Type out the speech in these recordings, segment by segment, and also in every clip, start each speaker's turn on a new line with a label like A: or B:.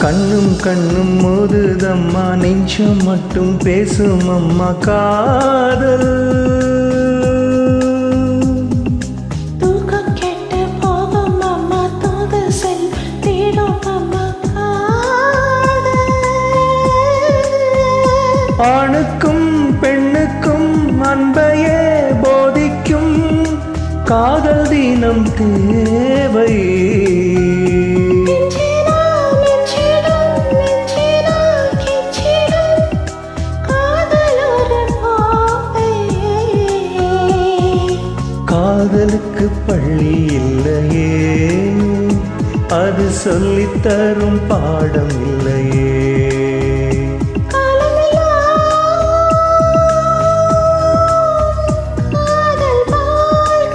A: கண்ணும் கண்ணும் மோதுதம்மா நெஞ்சம் மட்டும் பேசும் அம்மா காதல்
B: தூக்கம் கெட்டு போகும் அம்மா தூது செல் தேடும் அம்மா காதல்
A: ஆணுக்கும் பெண்ணுக்கும் அன்பையே போதிக்கும் காதல் தினம் தேவை
B: மிஞ்சினா மிஞ்சிடும் மிஞ்சினா கிஞ்சிடும் காதல் ஒரு பாவை
A: காதலுக்கு பள்ளி இல்லையே அது சொல்லித் தரும் பாடம் இல்லையே
B: காதல் வாழ்க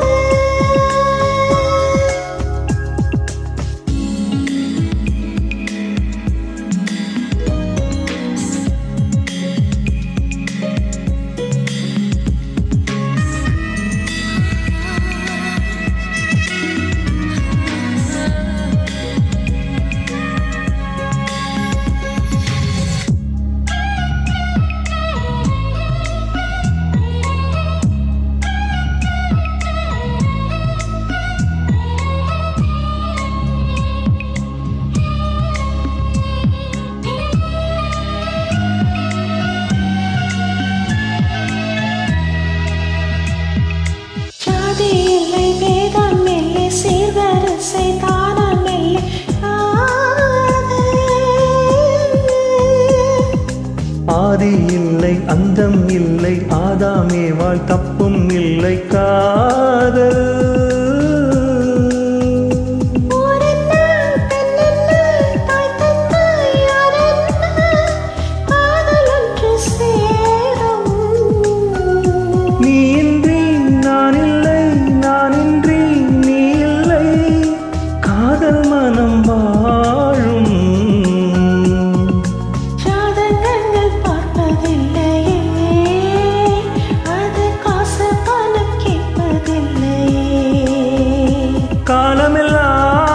B: ஜாதி இல்லை வேதம் இல்லை சீர்வரிசை தானம் இல்லை காதல்.
A: ஆதி இல்லை அந்தம் இல்லை ஆதாமேவாள் தப்பும் இல்லை காதல்
B: ஊரென்ன, பெண்ணென்ன, தாய் தந்த யாரென்ன, காதல் ஒன்று சேரும்.
A: நீ இன்றி நான் இல்லை நான் இன்றி நீ இல்லை காதல் மனம் வாழும்
B: ஜாதகங்கள் பார்ப்பதில்லையே, அது காசு பணம் கேட்பதில்லையே
A: காலமெல்லாம்